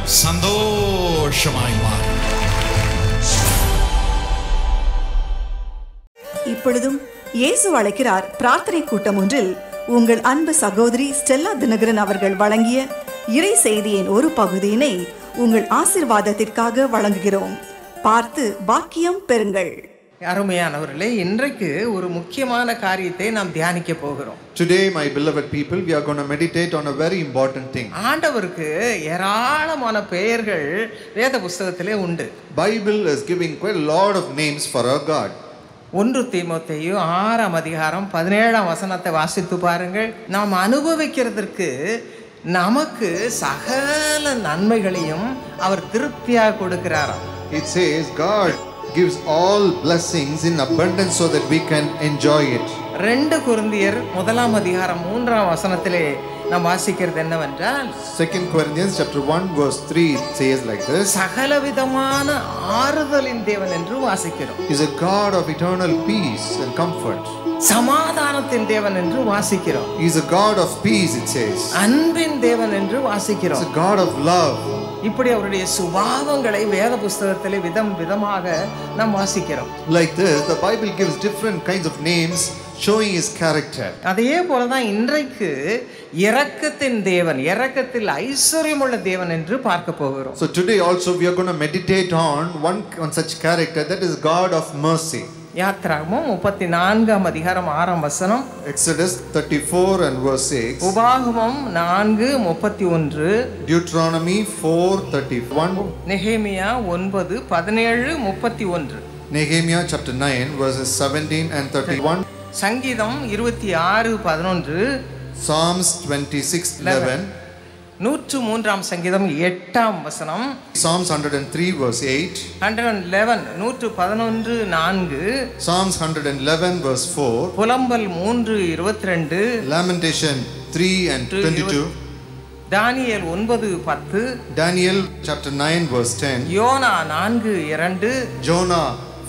சந்தோஷமாய் மாறும் இப்பொழுதும் இயேசு அழைக்கிறார் பிரார்த்தனை கூட்டம் ஒன்றில் உங்கள் அன்பு சகோதரி ஸ்டெல்லா தினகரன் அவர்கள் வழங்கிய இறை செய்தியின் ஒரு பகுதியினை உங்கள் ஆசிர்வாதத்திற்காக வழங்குகிறோம் பார்த்து பாக்கியம் பெறுங்கள் அருமையானவர்களே இன்றைக்கு ஒரு முக்கியமான காரியத்தை நாம் தியானிக்க போகிறோம் Today, my beloved people, we are going to meditate on a very important thing. ஆண்டவருக்கு ஏராளமான பெயர்கள் வேத புஸ்தகத்திலே உண்டு Bible is giving quite a lot of names for our God. ஒன்று தீமோத்தேயு ஆறாம் அதிகாரம் பதினேழாம் வசனத்தை வாசித்து பாருங்கள் நாம் அனுபவிக்கிறதற்கு நமக்கு சகல நன்மைகளையும் அவர் திருப்தியாக கொடுக்கிறாராம் It says God gives all blessings in abundance so that we can enjoy it. ரெண்டு குருந்தியர் முதலாம் அதிகாரம் மூன்றாம் வசனத்திலே நாம் வாசிக்கிறது என்னவென்றால் Second Corinthians chapter 1 verse 3 it says like this. சகலவிதமான ஆறுதலின் தேவன் என்று வாசிக்கிறோம் Is a God of eternal peace and comfort. சமாதானத்தின் தேவன் என்று வாசிக்கிறோம் He is a God of peace, it says. அன்பின் தேவன் என்று He's வாசிக்கிறோம் a God of love. இப்படி அவருடைய சுபாவங்களை வேத புஸ்தகத்திலே விதம் விதமாக நாம் வாசிக்கிறோம் Like this, the Bible gives different kinds of names showing his character. அதே போலதான் இன்றைக்கு இரக்கத்தின் தேவன் இரக்கத்தில் ஐஸ்வர்யமுள்ள தேவன் என்று பார்க்க போகிறோம் So today also we are going to meditate on one on such character that is God of mercy. யாத்திராகமும் முப்பத்தி நான்காம் அதிகாரம் ஆறாம் வசனம் Exodus 34 and verse 6. உபாகமம் நான்கு முப்பத்தி ஒன்று Deuteronomy 4:31. நெகேமியா ஒன்பது பதினேழு முப்பத்தி ஒன்று Nehemiah chapter 9 verses 17 and 31. சங்கீதம் இருபத்தி ஆறு பதினொன்று Psalms 26:11. நூற்று மூன்றாம் சங்கீதம் எட்டாம் வசனம் Psalms 103 verse 8. Hundred and eleven நூற்று பதினொன்று நான்கு Psalms 111 verse 4. புலம்பல் மூன்று இருபத்தி ரெண்டு Lamentation 3 and 22. தானியேல் ஒன்பது பத்து Daniel chapter 9 verse 10. யோனா நான்கு இரண்டு Jonah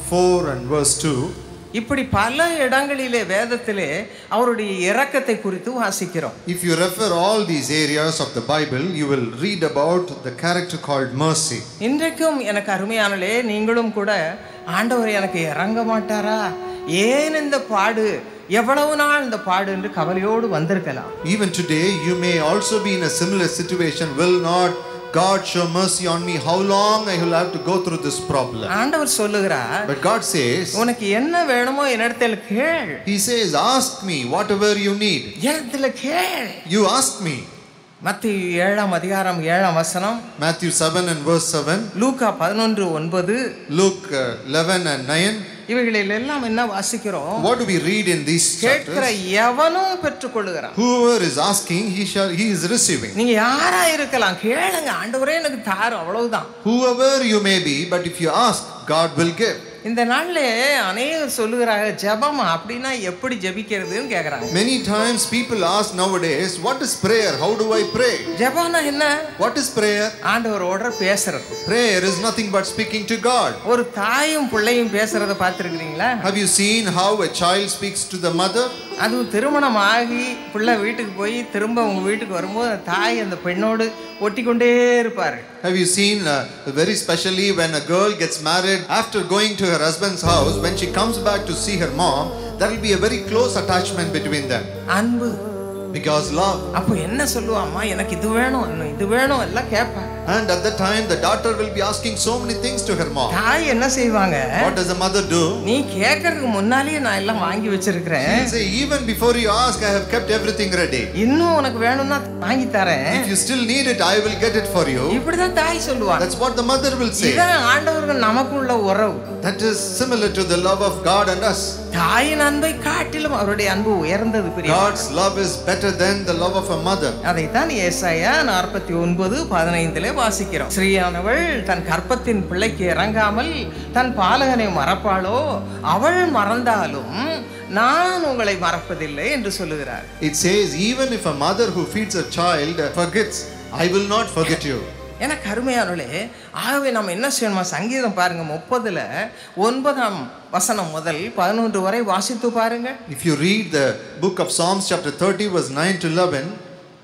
4 and verse 2. இப்படி பல இடங்களிலே வேதத்திலே அவருடைய இரக்கத்தை குறித்து வாசிக்கிறோம் If you refer all these areas of the Bible, you will read about the character called mercy. இன்றைக்கும் எனக்கு அருமையானலே நீங்களும் கூட ஆண்டவர் எனக்கு இறங்க மாட்டாரா ஏன் இந்த பாடு எவ்வளவு நாள் இந்த பாடு என்று கவலையோடு வந்திருக்கலாம் Even today, you may also be in a similar situation. Will not God show mercy on me? How long I will have to go through this problem? ஆண்டவர் சொல்லுகிறார் But God says, உனக்கு என்ன வேணுமோ என்னிடத்தில் கேள் He says, Ask me whatever you need. இடத்துல கேள் You ask me. மத்திய ஏழாம் அதிகாரம் ஏழாம் வசனம் Matthew 7 and verse 7, லூக்கா பதினொன்று ஒன்பது Luke uh, 11 and 9. இவைகளில் எல்லாம் என்ன வாசிக்கிறோம் What do we read in these கேட்கிற chapters? எவனும் பெற்றுக்கொள்ளுகிறான் Whoever is asking, he shall he is receiving. நீங்க யாரா இருக்கலாம் கேளுங்க ஆண்டவரே எனக்கு தாரும் அவ்வளவுதான் Whoever you may be, but if you ask, God will give. இந்த நாள்ல அநேகர் சொல்லுகிறாங்க ஜெபம் அப்படின்னா எப்படி ஜெபிக்கிறதுன்னு கேக்குறாங்க Many times people ask nowadays, What is prayer? How do I pray? ஜெபம்னா என்ன What is prayer? ஆண்டவரோட பேசுறது Prayer is nothing but speaking to God. ஒரு தாயும் பிள்ளையும் பேசுறத பார்த்துருக்கிறீங்களா Have you seen how a child speaks to the mother? அதுவும் திருமணம் ஆகி பிள்ளை வீட்டுக்கு போய் திரும்ப உங்க வீட்டுக்கு வரும்போது அந்த தாய் அந்த பெண்ணோடு ஒட்டிக்கொண்டே இருப்பாரு Have you seen, uh, very specially, when a girl gets married, after going to her husband's house, when she comes back to see her mom, there will be a very close attachment between them. அன்பு Because love. அப்போ என்ன சொல்லுவாம்மா எனக்கு இது வேணும் இன்னும் இது வேணும் எல்லாம் கேட்பாங்க And at that time, the daughter will be asking so many things to her mom. தாய் என்ன செய்வாங்க What does the mother do? நீ கேட்கறதுக்கு முன்னாலேயே நான் எல்லாம் வாங்கி வச்சிருக்கிறேன் She'll say, Even before you ask, I have kept everything ready. இன்னும் உனக்கு வேணும்னா வாங்கி தரேன் If you still need it, I will get it for you. இப்படிதான் தாய் சொல்லுவாங்க That's what the mother will say. இதான் ஆண்டவர்கள் நமக்குள்ள உறவு That is similar to the love of God and us. தாயின் அன்பை காட்டிலும் அவருடைய அன்பு உயர்ந்தது Priya God's love is better than the love of a mother. அதைத்தான் ஏசாயா நாற்பத்தி ஒன்பது பதினைந்திலே வாசிக்கிறோம் ஸ்ரீயானவள் தன் கற்பத்தின் பிள்ளைக்கு இறங்காமல் தன் பாலகனை மறப்பாளோ அவள் மறந்தாலும் நான் உங்களை மறப்பதில்லை என்று சொல்லுகிறார் It says, even if a mother who feeds a child forgets, I will not forget you. எனக்கு அருமையானவளே ஆகவே நம்ம என்ன செய்யணுமா சங்கீதம் பாருங்க முப்பதுல ஒன்பதாம் வசனம் முதல் பதினொன்று வரை வாசித்து பாருங்க If you read the book of Psalms, chapter 30, verse 9 to 11,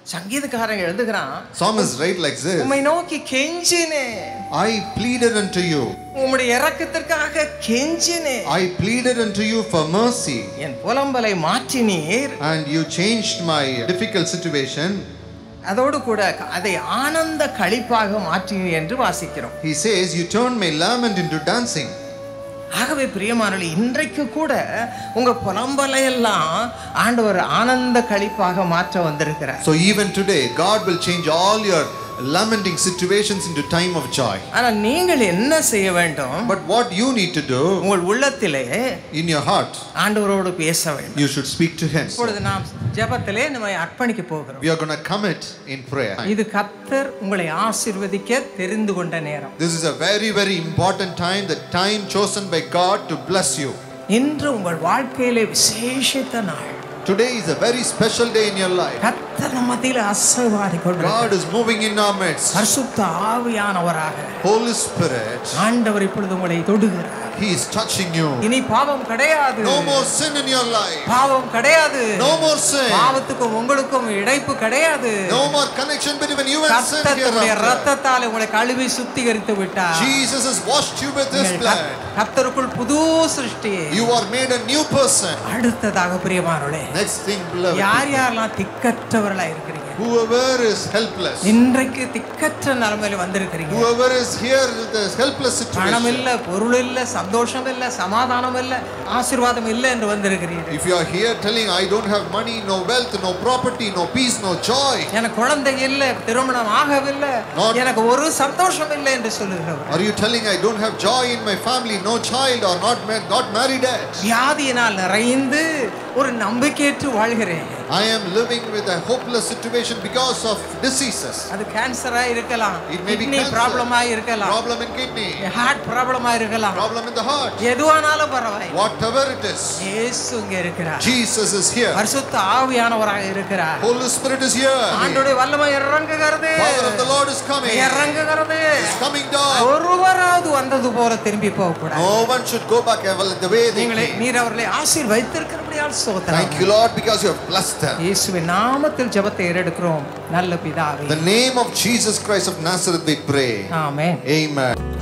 சங்கீதக்காரன் எழுதுகிறான் Psalmist write like this உம்மை நோக்கி கெஞ்சினே I pleaded unto you, உம்முடைய இரக்கத்திற்காக கெஞ்சினே I pleaded unto you for mercy, என் புலம்பலை மாற்றினீர் and you changed my difficult situation. அதோடு கூட அதை ஆனந்த களிப்பாக மாற்றினீர் என்று வாசிக்கிறோம் He says, You turned my lament into dancing. ஆகவே பிரியமானவர்களே இன்றைக்கு கூட உங்க புலம்பலை எல்லாம் ஆண்டவர் ஆனந்த களிப்பாக மாற்ற வந்திருக்கிறார் So even today, God will change all your lamenting situations into time of joy. ஆனால் நீங்கள் என்ன செய்ய வேண்டும் But what you need to do உங்கள் உள்ளத்திலே in your heart, ஆண்டவரோடு பேச வேண்டும் you should speak to Him. இப்பொழுது நாம் ஜெபத்திலே நம்ம அர்ப்பணிக்க போகிறோம் We are going to commit in prayer. இது கத்தர் உங்களை ஆசீர்வதிக்க தெரிந்து கொண்ட நேரம் This is a very, very important time, the time chosen by God to bless you. இன்று உங்கள் வாழ்க்கையிலே விசேஷித்த நாள் Today is a very special day in your life. கத்தர் நம்ம மத்தியில் அசைவாடி கொண்டு God is moving in our midst. பரிசுத்த ஆவியானவராக Holy Spirit, ஆண்டவர் இப்பொழுது உங்களை தொடுகிறார் He is touching you. இனி பாவம் கிடையாது No more sin in your life. பாவம் கிடையாது No more sin. பாவத்துக்கும் உங்களுக்கும் இடைப்பு கிடையாது No more connection between you and sin கர்த்தர் தம்முடைய hereafter. ரத்தத்தால் உங்களை கழுவி சுத்திகரித்து விட்டார் Jesus has washed you with His நீங்கள் blood. கர்த்த- கர்த்தருக்குள் புது சிருஷ்டி You are made a new person. அடுத்ததாக பிரியமானவர்களே Next thing, beloved, யார் யாரெல்லாம் திக்கற்றவர்களா இருக்கிறீங்க whoever is helpless, இன்றைக்கு திக்கற்ற நிலைமையில வந்திருக்கிறீங்க whoever is here with a helpless பணம் situation, இல்ல பொருள் இல்ல சந்தோஷம் இல்ல சமாதானம் இல்ல ஆசீர்வாதம் இல்ல என்று வந்திருக்கிறீர்கள் if you are here telling, I don't have money, no wealth, no property, no peace, no joy, எனக்கு குழந்தை இல்ல திருமணம் ஆகவில்லை Not- எனக்கு ஒரு சந்தோஷம் இல்லை என்று சொல்லுகிறவர் are you telling, I don't have joy in my family, no child, or not, ma- not married yet? வியாதியினால் நிறைந்து ஒரு நம்பிக்கையற்று வாழ்கிறேன் I am living with a hopeless situation because of diseases. அது கேன்சரா இருக்கலாம் It may be kidney cancer. ப்ராப்ளமா இருக்கலாம் Problem in kidney, heart ப்ராப்ளமா இருக்கலாம் problem in the heart, எதுவானாலும் பரவாயில்லை whatever it is. இயேசு இங்க இருக்கிறார் Jesus is here. பரிசுத்த ஆவியானவராக இருக்கிறார் Holy Spirit is here. ஆண்டோடைய வல்லமை இறங்குகிறது Power of the Lord is coming. இறங்குகிறது It's coming down. ஒருவராவது வந்தது போல திரும்பி போக கூடாது No one should go back ever the way they நீங்களே came. நீர் அவர்களை ஆசீர்வதித்திருக்கிறபடியால் சோதனை Thank you, Lord, because you have blessed them. இயேசுவின் நாமத்தில் ஜெபத்தை ஏறெடுக்கிறோம் நல்ல பிதாவே In the name of Jesus Christ of Nazareth, we pray. Amen Amen.